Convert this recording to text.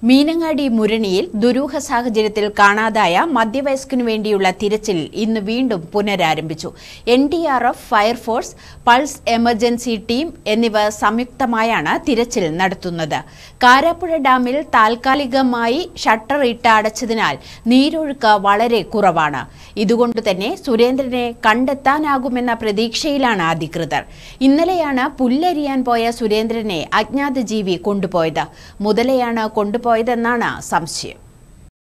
മീനങ്ങാടി മുരണിയിൽ ദുരൂഹ സാഹചര്യത്തിൽ കാണാതായ മധ്യവയസ്കനു വേണ്ടിയുള്ള തിരച്ചിൽ ഇന്ന് വീണ്ടും പുനരാരംഭിച്ചു N D R F fire force pulse emergency team എന്നിവ സംയുക്തമായാണ് തിരച്ചിൽ നടത്തുന്നത് കാരാപ്പുഴ ഡാമിൽ താൽക്കാലികമായി ഷട്ടർ ഇട്ട് അടച്ചതിനാൽ നീരൊഴുക്ക് വളരെ കുറവാണ് ഇതുകൊണ്ട് തന്നെ സുരേന്ദ്രനെ കണ്ടെത്താനാകുമെന്ന പ്രതീക്ഷയിലാണ് അധികൃതർ ഇന്നലെയാണ് പുല്ലരിയാൻ പോയ സുരേന്ദ്രനെ അജ്ഞാത ജീവി കൊണ്ടുപോയത് മുതലയാണ് കൊണ്ടുപോയതെന്നാണ് സംശയം